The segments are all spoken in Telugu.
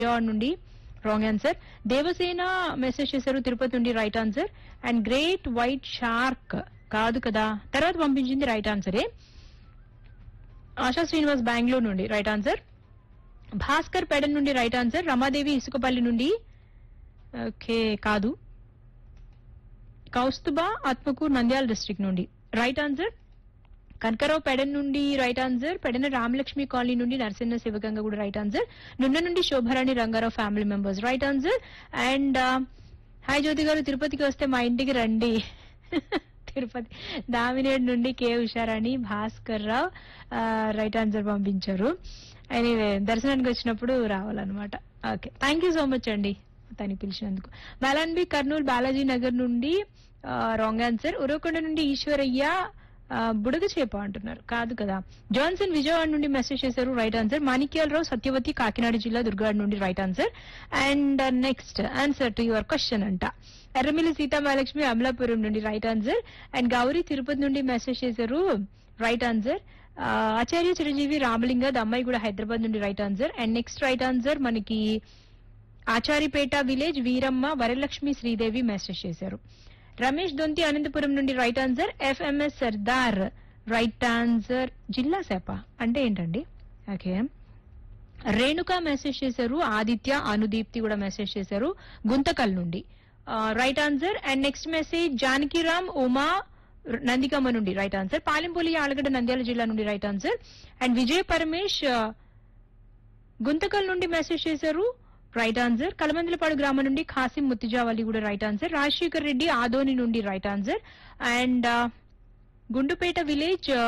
విజయవాడ నుండి రాంగ్ ఆన్సర్ దేవసేన మెసేజ్ చేశారు తిరుపతి నుండి right answer and great white shark కాదు కదా తర్వాత పంపించింది రైట్ ఆన్సరే ఆశా శ్రీనివాస్ బెంగళూరు నుండి రైట్ ఆన్సర్ భాస్కర్ పెడన్ నుండి రైట్ ఆన్సర్ రమాదేవి ఇసుకపల్లి నుండి ఓకే కాదు కౌస్తుబా ఆత్మకూర్ నంద్యాల డిస్ట్రిక్ట్ నుండి రైట్ ఆన్సర్ కనకరావు పెడన్ నుండి right answer Pedana Ramalakshmi colony నుండి నరసింహ శివగంగ కూడా రైట్ ఆన్సర్ నున్న నుండి Shobharani Rangarao family members right answer and hi Jyothi garu తిరుపతికి వస్తే మా ఇంటికి రండి తిరుపతి దామినేడు నుండి K Usharani Bhaskar Rao right answer పంపించారు ఎనీవే దర్శనానికి వచ్చినప్పుడు రావాలన్నమాట okay thank you so much అండి తని పిలిచినందుకు బలాన్బి కర్నూలు బాలాజీ నగర్ నుండి రాంగ్ ఆన్సర్ ఉరవకొండ నుండి ఈశ్వరయ్య ఆ, బుడగ చేప అంటున్నారు కాదు కదా జాన్సన్ విజయవాడ నుండి మెసేజ్ చేశారు రైట్ ఆన్సర్ మాణిక్యాలరావు సత్యవతి కాకినాడ జిల్లా దుర్గాడ్ నుండి right answer and next answer to your question అంట ఎర్రమిల్లి సీతామహాలక్ష్మి అమలాపురం నుండి right answer and Gowri Tirupati నుండి మెసేజ్ చేశారు రైట్ ఆన్సర్ ఆచార్య చిరంజీవి రామలింగ అమ్మాయి కూడా హైదరాబాద్ నుండి right answer and next right answer మనకి ఆచారిపేట విలేజ్ వీరమ్మ వరలక్ష్మి శ్రీదేవి మెసేజ్ చేశారు రమేష్ దొంతి అనంతపురం నుండి right answer FMS Sardar right answer జిల్లా సేప అంటే ఏంటండి ఓకే రేణుక మెసేజ్ చేశారు ఆదిత్య అనుదీప్తి కూడా మెసేజ్ చేశారు గుంతకల్ నుండి right answer and next message Janakiram Uma Nandikamma నుండి రైట్ ఆన్సర్ పాలెంపల్లి ఆలగడ్డ నంద్యాల జిల్లా నుండి right answer and Vijay Paramesh ఆ, గుంతకల్ నుండి మెసేజ్ చేశారు రైట్ ఆన్సర్ కలమందలపాడు గ్రామం నుండి ఖాసిం ముత్తిజావలి కూడా రైట్ ఆన్సర్ రాజశేఖర్ రెడ్డి ఆదోని నుండి right answer and Gundupeta village ఆ,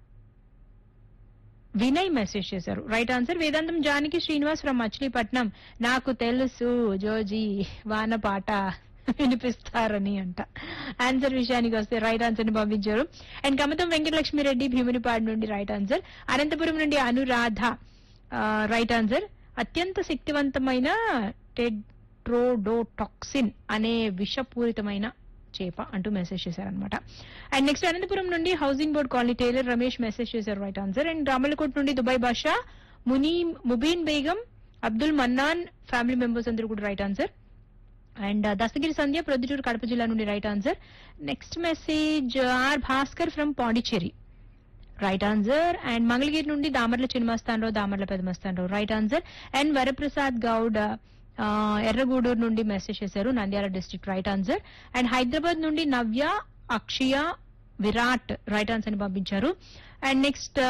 వినయ్ మెసేజ్ చేశారు right answer Vedantam Janaki Srinivas from Machilipatnam నాకు తెలుసు జోజీ వాన పాట వినిపిస్తారని అంట ఆన్సర్ విషయానికి వస్తే రైట్ ఆన్సర్ ని పంపించారు అండ్ కమతం వెంకటలక్ష్మి రెడ్డి భీమునిపాడు నుండి రైట్ ఆన్సర్ అనంతపురం నుండి అనురాధ రైట్ ఆన్సర్ అత్యంత శక్తివంతమైన టెడ్రోడోటాక్సిన్ అనే విషపూరితమైన చేప అంటూ మెసేజ్ చేశారనమాట అండ్ నెక్స్ట్ అనంతపురం నుండి housing board colony tailor Ramesh message చేశారు రైట్ ఆన్సర్ అండ్ రామలకోట్ నుండి Dubai Basha Muni Mubeen Begum Abdul Mannan family members అందరూ కూడా right answer and Dastagiri Sandhya Proddatur Kadapa జిల్లా నుండి right answer next message R Bhaskar from Pondicherry right answer and Mangalagiri నుండి Damarla Chinnamastanarao Damarla Pedamastanarao right answer and Varaprasad Goud ఆ, ఎర్రగూడూరు నుండి మెసేజ్ చేశారు Nandyal district right answer and Hyderabad నుండి నవ్య అక్షయ విరాట్ రైట్ ఆన్సర్ ని పంపించారు అండ్ నెక్స్ట్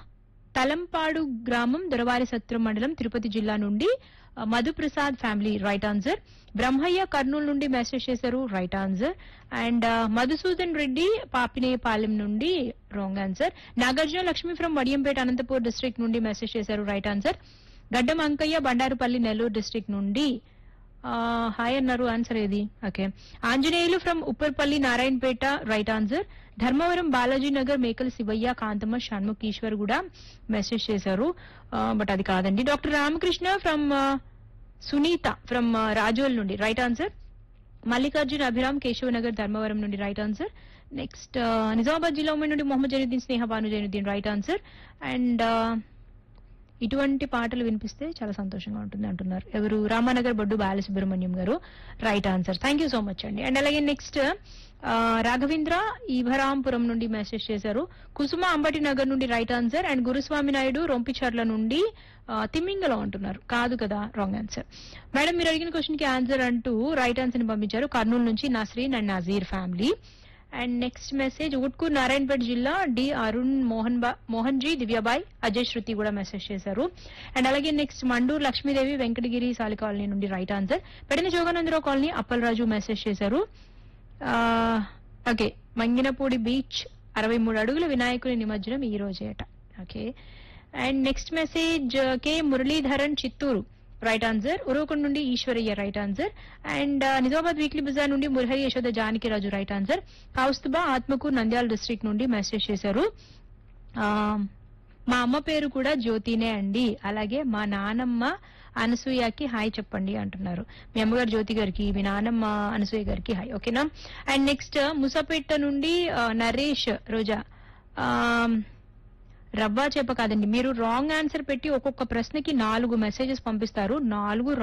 తలంపాడు గ్రామం దొరవారి సత్రం మండలం తిరుపతి జిల్లా నుండి ఆ, Madhuprasad family right answer Brahmayya Kurnool నుండి మెసేజ్ చేశారు రైట్ ఆన్సర్ అండ్ ఆ, మధుసూదన్ రెడ్డి పాపినేపాలెం నుండి wrong answer Nagarjuna Lakshmi from Vadiyampeta Anantapur district నుండి మెసేజ్ చేశారు right answer Gaddam Ankaiah Bandarupalli Nellore district నుండి ఆ, హాయ్ అన్నారు ఆన్సర్ ఏది okay Anjaneyulu from Upparpalli Narayanpet right answer Dharmavaram Balaji Nagar Mekala Shivaiah Kanthamma Shanmukh Eshwar కూడా మెసేజ్ చేశారు బట్ అది కాదండి doctor Ramakrishna from Sunitha from Rajol నుండి రైట్ ఆన్సర్ మల్లికార్జున్ అభిరామ్ కేశవనగర్ ధర్మవరం నుండి రైట్ ఆన్సర్ నెక్స్ట్ నిజామాబాద్ జిల్లా ఉమ్మడి నుండి Mohammed Zainuddin Sneha Bhanu Zainuddin right answer and ఇటువంటి పాటలు వినిపిస్తే చాలా సంతోషంగా ఉంటుంది అంటున్నారు ఎవరు Ramanagar Boddu Balasubrahmanyam garu right answer thank you so much అండి అండ్ అలాగే నెక్స్ట్ రాఘవేంద్ర ఈభరాంపురం నుండి మెసేజ్ చేశారు కుసుమ అంబటి నగర్ నుండి right answer and Guruswamy Naidu Rompicherla నుండి ఆ, తిమ్మింగలో అంటున్నారు కాదు కదా రాంగ్ ఆన్సర్ మేడం మీరు అడిగిన క్వశ్చన్ కి ఆన్సర్ అంటూ రైట్ ఆన్సర్ ని పంపించారు కర్నూలు నుంచి Nasreen and Nazeer family and next message Utkur Narayanpet జిల్లా డి అరుణ్ మోహన్ బా మోహన్ జీ దివ్యాబాయ్ అజయ్ శృతి కూడా మెసేజ్ చేశారు అండ్ అలాగే నెక్స్ట్ మండూరు లక్ష్మీదేవి వెంకటగిరి సాలి కాలనీ నుండి right answer Pedana Joganandarao colony Appalaraju message చేశారు ఓకే మంగినపూడి బీచ్ అరవై మూడు అడుగుల వినాయకుని నిమజ్జనం ఈ రోజేట okay and next message K Muralidharan Chittoor right answer Uravakonda నుండి Eswaraiah right answer and Nizamabad weekly బజార్ నుండి Murahari Yashoda Janaki Raju right answer Kaustuba Atmakur Nandyal district నుండి మెసేజ్ చేశారు ఆ, మా అమ్మ పేరు కూడా జ్యోతినే అండి అలాగే మా నానమ్మ అనసూయకి హాయ్ చెప్పండి అంటున్నారు మీ అమ్మగారు జ్యోతి గారికి మీ నానమ్మ అనసూయ గారికి హాయ్ ఓకేనా అండ్ నెక్స్ట్ ముసాపేట నుండి ఆ, నరేష్ రోజా ఆ, రవ్వ చేప కాదండి మీరు రాంగ్ ఆన్సర్ పెట్టి ఒక్కొక్క ప్రశ్నకి నాలుగు మెసేజెస్ పంపిస్తారు నాలుగు